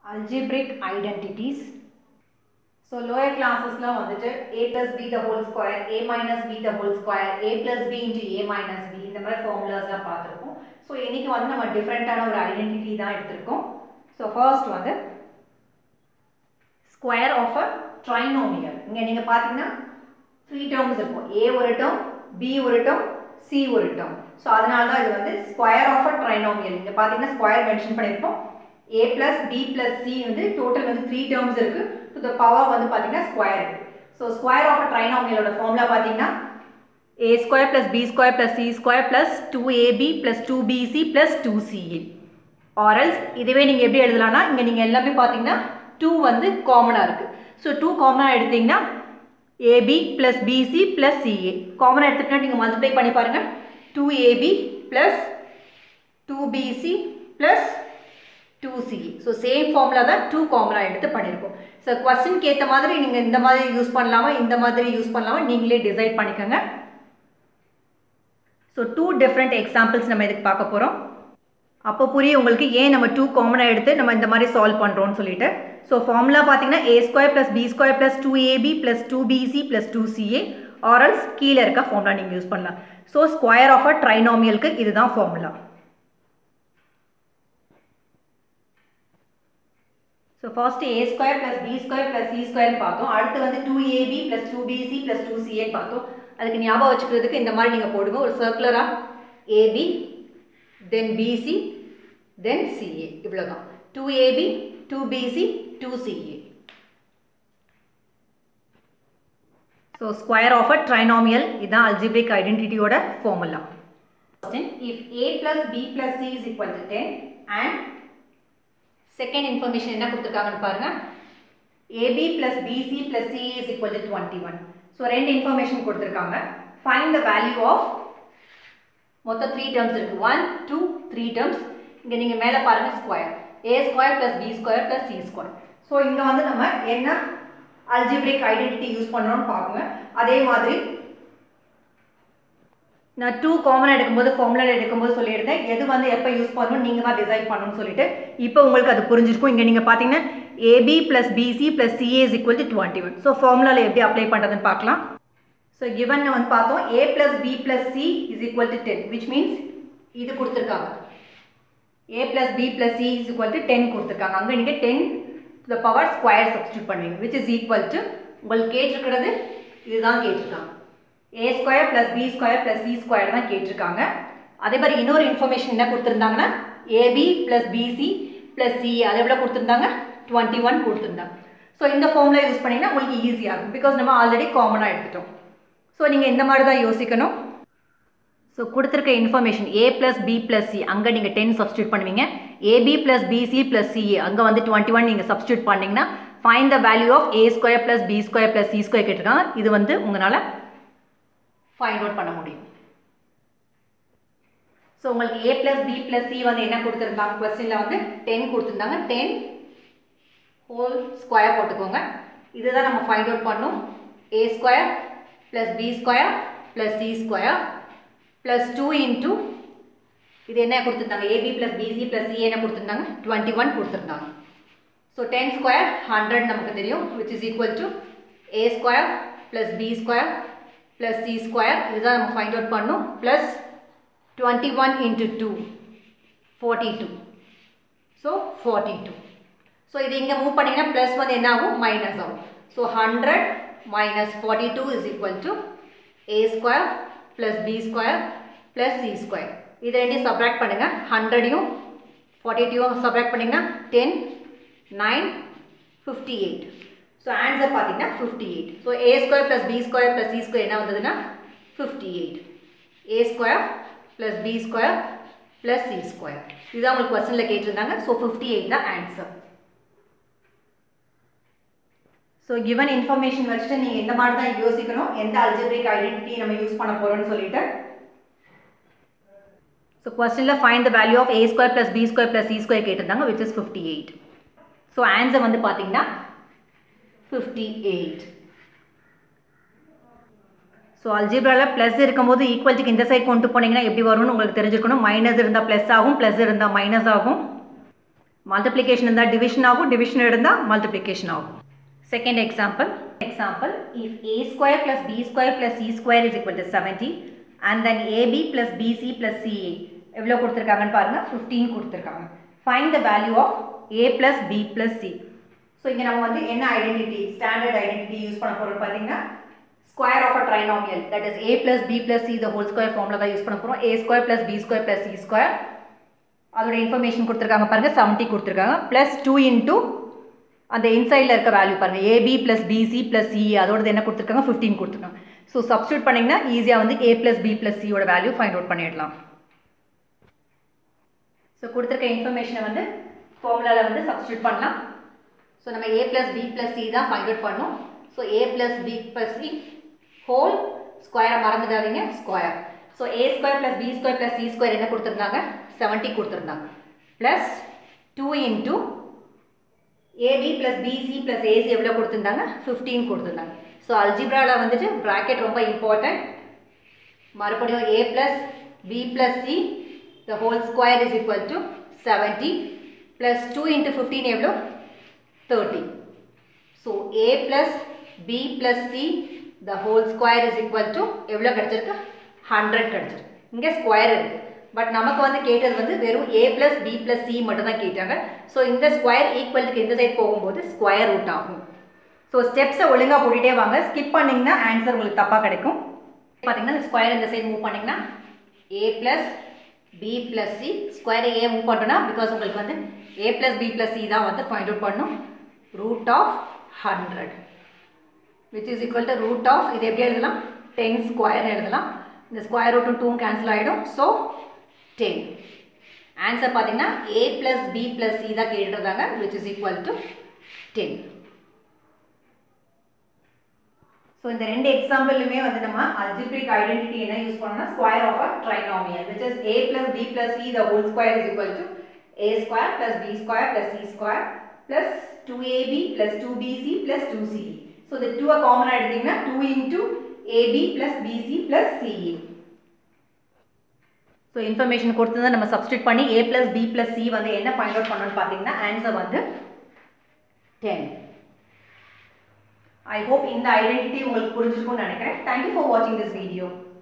algebraic identities so lower கிளாஸஸில் வந்துட்டு a plus b the whole square a minus b the whole square a plus b into a minus b இந்த மாதிரி ஃபார்முலாஸ்லாம் பார்த்துருக்கோம் so இன்றைக்கி வந்து நம்ம டிஃப்ரெண்ட்டான ஒரு ஐடென்டிட்டி தான் எடுத்திருக்கோம் ஸோ ஃபர்ஸ்ட் வந்து ஸ்கொயர் ஆஃப் அ ட்ரைனோமியல் இங்கே நீங்கள் பார்த்தீங்கன்னா த்ரீ டேர்ம்ஸ் இருக்கும் ஏ ஒரு டேர்ம் பி ஒரு டேர்ம் சி ஒரு டேர்ம் ஸோ அதனால தான் இது வந்து ஸ்கொயர் ஆஃப் அ ட்ரைனோமியல் இங்கே பார்த்தீங்கன்னா ஸ்கொயர் மென்ஷன் பண்ணியிருப்போம் a plus B plus c வந்து டோட்டல் வந்து த்ரீ டேர்ம்ஸ் இருக்குது டு த பவர் வந்து பார்த்தீங்கன்னா ஸ்கொயர் இருக்குது ஸோ ஸ்கொயர் ஆஃப் அ ட்ரைனோமியலோட ஃபார்முலா பார்த்தீங்கன்னா a square plus B square plus C square plus two ab plus two bc plus two ca or else இதுவே நீங்கள் எப்படி எழுதலாம்னா இங்கே நீங்கள் எல்லாமே பார்த்தீங்கன்னா டூ வந்து காமனாக இருக்குது ஸோ டூ காமனாக எடுத்தீங்கன்னா ab plus PC plus ca காமனாக எடுத்துகிட்டா நீங்கள் மல்டிப்ளை பண்ணி பாருங்கள் two ab plus two bc plus two CE so same formula தான் டூ காமனாக எடுத்து பண்ணியிருக்கோம் ஸோ கொஸ்டின்க்கு ஏற்ற மாதிரி நீங்கள் இந்த மாதிரி யூஸ் பண்ணலாமா இந்த மாதிரி யூஸ் பண்ணலாமா நீங்களே டிசைட் பண்ணிக்கோங்க ஸோ டூ டிஃப்ரெண்ட் எக்ஸாம்பிள்ஸ் நம்ம இதுக்கு பார்க்க போகிறோம் அப்போ புரியும் உங்களுக்கு ஏன் நம்ம டூ காமனாக எடுத்து நம்ம இந்த மாதிரி சால்வ் பண்ணுறோம்னு சொல்லிட்டு ஸோ ஃபார்முலா பார்த்தீங்கன்னா a square plus B square plus two ab plus two bc plus two ca or else கீழே இருக்க ஃபார்முலா நீங்கள் யூஸ் பண்ணலாம் ஸோ ஸ்கொயர் ஆஃப் அ ட்ரைனாமியலுக்கு இதுதான் formula so first a square plus B square plus c ஸ்கொயர்னு பார்த்தோம் அடுத்து வந்து two ab plus two bc plus two சிஏன்னு பார்த்தோம் அதுக்கு ஞாபகம் வச்சுக்கிறதுக்கு இந்த மாதிரி நீங்கள் போடுங்க ஒரு சர்க்குலராக ab then bc then ca இவ்வளோதான் two AB two bc two ca so square of a trinomial இதுதான் அல்ஜிபிரிக் ஐடென்டிட்டியோட formula if a plus B plus c is equal to ten and second information என்ன கொடுத்துருக்காங்கன்னு பாருங்க ab plus PC plus c is equal to twenty one so ரெண்டு information கொடுத்துருக்காங்க find the value of மொத்தம் three terms இருக்குது one two three terms இங்கே நீங்கள் மேலே பாருங்கள் square a square plus B square plus C square so இங்கே வந்து நம்ம என்ன அல்ஜிப்ரிக் ஐடென்டிட்டி யூஸ் பண்ணணும்னு பார்க்குங்க அதே மாதிரி நான் டூ காமனாக எடுக்கும்போது ஃபார்முலா எடுக்கும்போது சொல்லியிருந்தேன் எது வந்து எப்போ யூஸ் பண்ணணும் நீங்கள் தான் டிசைட் பண்ணணும்னு சொல்லிட்டு இப்போ உங்களுக்கு அது புரிஞ்சிருக்கும் இங்கே நீங்கள் பார்த்தீங்கன்னா ab plus PC plus ca is equal to twenty one so ஃபார்முலாவில் எப்படி அப்ளை பண்ணுறதுன்னு பார்க்கலாம் ஸோ கிவன் வந்து பார்த்தோம் a plus B plus c is equal to ten which means இது கொடுத்துருக்காங்க a plus B plus c is equal to ten கொடுத்துருக்காங்க அங்கே நீங்கள் ten the power square substitute பண்ணுவீங்க விச் இஸ் ஈக்குவல் டு உங்களுக்கு கேட்டிருக்கிறது இதுதான் கேட்டிருக்காங்க a square plus B square plus C square தான் கேட்டிருக்காங்க அதே மாதிரி இன்னொரு இன்ஃபர்மேஷன் என்ன கொடுத்துருந்தாங்கன்னா ab plus PC plus c அதை எவ்வளோ கொடுத்துருந்தாங்க டுவெண்ட்டி ஒன் கொடுத்துருந்தாங்க ஸோ இந்த ஃபார்முலா யூஸ் பண்ணிங்கன்னா உங்களுக்கு ஈஸியாக இருக்கும் பிகாஸ் நம்ம ஆல்ரெடி காமனாக எடுத்துட்டோம் ஸோ நீங்கள் இந்த மாதிரி தான் யோசிக்கணும் ஸோ கொடுத்துருக்க information a plus B plus c அங்கே நீங்கள் டென் சப்ஸ்டியூட் பண்ணுவீங்க ab plus PC plus ca அங்கே வந்து டுவெண்ட்டி ஒன் நீங்கள் சப்ஸ்டியூட் பண்ணிங்கன்னா find the value of a square plus B square plus C square கேட்டிருக்காங்க இது வந்து உங்களால் ஃபைண்ட் அவுட் பண்ண முடியும் ஸோ உங்களுக்கு a plus B plus c வந்து என்ன கொடுத்துருந்தாங்க கொஸ்டினில் வந்து டென் கொடுத்துருந்தாங்க டென் ஹோல் ஸ்கொயர் போட்டுக்கோங்க இதுதான் நம்ம ஃபைண்ட் அவுட் பண்ணோம் a square plus B square plus C square plus two into இது என்ன கொடுத்துருந்தாங்க ab plus PC plus c என்ன கொடுத்துருந்தாங்க டுவெண்ட்டி ஒன் கொடுத்துருந்தாங்க ஸோ டென் ஸ்கொயர் ஹண்ட்ரட் நமக்கு தெரியும் which is equal to A square plus B square plus c square இதுதான் நம்ம ஃபைண்ட் அவுட் பண்ணோம் plus 21 into 2 42 so 42 ஸோ இது இங்கே மூவ் பண்ணிங்கன்னா ப்ளஸ் வந்து என்ன ஆகும் மைனஸ் ஆகும் so hundred minus forty two is equal to A square plus B square plus C square இது ரெண்டையும் சப்ராக்ட் பண்ணுங்கள் ஹண்ட்ரடையும் ஃபார்ட்டி டூவும் சப்ராக்ட் பண்ணிங்கன்னா ten nine fifty eight so answer பார்த்தீங்கன்னா ஃபிஃப்டி எயிட் ஸோ ஏ square plus B square plus C square என்ன வந்ததுன்னா fifty eight a square plus B square plus C square இதுதான் உங்களுக்கு கொஸ்டினில் கேட்டிருந்தாங்க ஸோ ஃபிஃப்டி எயிட் தான் ஆன்சர் ஸோ கிவன் இன்ஃபர்மேஷன் வச்சுட்டு நீங்கள் எந்த மாதிரி தான் யோசிக்கணும் எந்த அல்ஜிபிரிக் ஐடென்டிட்டி நம்ம யூஸ் பண்ண போகிறோம்னு சொல்லிட்டு ஸோ கொஸ்டினில் find the value of a square plus B square plus C square கேட்டிருந்தாங்க which is fifty eight so answer வந்து பார்த்தீங்கன்னா ஃபிஃப்டி எயிட் ஸோ அல்ஜிப்ராவில் ப்ளஸ் இருக்கும்போது ஈக்குவல்ட்டுக்கு இந்த சைட் கொண்டு போனீங்கன்னா எப்படி வரும்னு உங்களுக்கு தெரிஞ்சுக்கணும் மைனஸ் இருந்தால் ப்ளஸ் ஆகும் ப்ளஸ் இருந்தால் மைனஸ் ஆகும் மல்டிப்ளிகேஷன் இருந்தால் டிவிஷன் ஆகும் டிவிஷன் இருந்தால் மல்டிப்ளிகேஷன் ஆகும் second example example if a square plus B square plus C square is equal to seventy and then ab plus PC plus ca எவ்வளோ கொடுத்துருக்காங்கன்னு பாருங்கள் ஃபிஃப்டீன் கொடுத்துருக்காங்க find the value of a plus B plus c so இங்கே நம்ம வந்து என்ன identity standard identity use பண்ண போகிறோம் பார்த்தீங்கன்னா square of a trinomial that is a plus B plus C the whole square ஃபார்மில் தான் யூஸ் பண்ண போகிறோம் a square plus B square plus C square அதோட இன்ஃபர்மேஷன் கொடுத்துருக்காங்க பாருங்கள் செவன்ட்டி கொடுத்துருக்காங்க ப்ளஸ் டூ இன்டூ அந்த இன்சைடில் இருக்க வேல்யூ பாருங்கள் A B plus PC plus C அதோடது என்ன கொடுத்துருக்காங்க ஃபிஃப்டீன் கொடுத்துருக்காங்க ஸோ சப்ஸ்டியூட் பண்ணிங்கன்னா ஈஸியாக வந்து ஏ ப்ளஸ் பி ப்ளஸ் சியோட வேல்யூ ஃபைண்ட் அவுட் பண்ணிடலாம் ஸோ கொடுத்துருக்க இன்ஃபர்மேஷனை வந்து ஃபார்முலாவில் வந்து சப்ஸ்டியூட் பண்ணலாம் ஸோ நம்ம A plus B plus C தான் ஃபைண்ட் அவுட் பண்ணோம் so A plus B plus C whole ஸ்கொயரை மறந்துடாதீங்க ஸ்கொயர் ஸோ ஏ square plus B square plus C square என்ன கொடுத்துருந்தாங்க செவன்ட்டி கொடுத்துருந்தாங்க plus two into A B plus PC plus A C எவ்வளோ கொடுத்துருந்தாங்க fifteen கொடுத்துருந்தாங்க ஸோ அல்ஜிப்ராவில் வந்துட்டு ப்ராக்கெட் ரொம்ப இம்பார்ட்டன்ட் மறுபடியும் A plus B plus C the whole square is equal to seventy plus two into fifteen எவ்வளோ thirty so A plus B plus C the whole square is equal to எவ்வளோ கிடச்சிருக்கு hundred கிடச்சிருக்கு இங்கே square இருக்குது but நமக்கு வந்து கேட்டது வந்து வெறும் A plus B plus C மட்டும் தான் கேட்டாங்க ஸோ இந்த ஸ்கொயர் ஈக்குவலுக்கு இந்த சைட் போகும்போது ஸ்கொயர் ரூட் ஆகும் ஸோ ஸ்டெப்ஸை ஒழுங்காக போட்டுகிட்டே வாங்க ஸ்கிப் பண்ணிங்கன்னா ஆன்சர் உங்களுக்கு தப்பாக கிடைக்கும் பார்த்தீங்கன்னா இந்த ஸ்கொயர் இந்த சைடு மூவ் பண்ணிங்கன்னா A plus B plus C ஸ்கொயரை ஏ மூவ் பண்ணுறோன்னா பிகாஸ் உங்களுக்கு வந்து A plus B plus C தான் வந்து ஃபைண்ட் அவுட் பண்ணும் root of hundred which is equal to root of இது எப்படி எழுதலாம் டென் ஸ்கொயர் எழுதலாம் இந்த ஸ்கொயர் ரூட்டும் டூ கேன்சல் ஆகிடும் ஸோ டென் ஆன்சர் பார்த்தீங்கன்னா A plus B plus C தான் கேட்டுருந்தாங்க which is equal to ten so இந்த ரெண்டு எக்ஸாம்பிளுமே வந்து நம்ம அல்ஜிப்ரிக் ஐடென்டிட்டி என்ன யூஸ் பண்ணோம்னா square of a trinomial which is A plus B plus C the whole square is equal to A square plus B square plus C square plus two A B plus two B C plus two CE so இந்த டூவை காமனாக எடுத்தீங்கன்னா two into A B plus PC plus C A so information கொடுத்து தான் நம்ம substitute பண்ணி A plus B plus C வந்து என்ன ஃபைண்ட் அவுட் பண்ணணும்னு பார்த்தீங்கன்னா ஆன்சர் வந்து டென் ஐ ஹோப் இந்த ஐடென்டிட்டி உங்களுக்கு புரிஞ்சிருக்கும்னு நினைக்கிறேன் தேங்க்யூ ஃபார் வாட்சிங் திஸ் வீடியோ